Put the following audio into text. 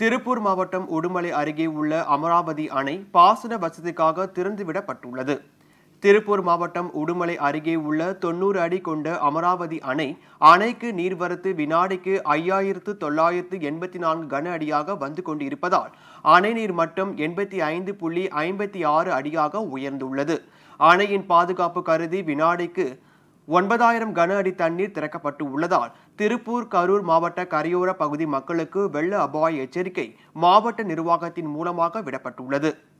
திருப்பூர் மாவட்டம் உடுமலை அருகே உள்ள அமராவதி அணை பாசன வசதிக்காக திறந்துவிடப்பட்டுள்ளது திருப்பூர் மாவட்டம் உடுமலை அருகே உள்ள தொண்ணூறு அடி கொண்ட அமராவதி அணை அணைக்கு நீர்வரத்து வினாடிக்கு ஐயாயிரத்து தொள்ளாயிரத்து எண்பத்தி நான்கு கன அடியாக வந்து கொண்டிருப்பதால் அணை நீர் மட்டம் எண்பத்தி ஐந்து புள்ளி ஐம்பத்தி ஆறு அடியாக உயர்ந்துள்ளது அணையின் பாதுகாப்பு கருதி வினாடிக்கு ஒன்பதாயிரம் கன அடி தண்ணீர் திறக்கப்பட்டு உள்ளதால் திருப்பூர் கரூர் மாவட்ட கரையோர பகுதி மக்களுக்கு வெள்ள அபாய எச்சரிக்கை மாவட்ட நிர்வாகத்தின் மூலமாக விடப்பட்டுள்ளது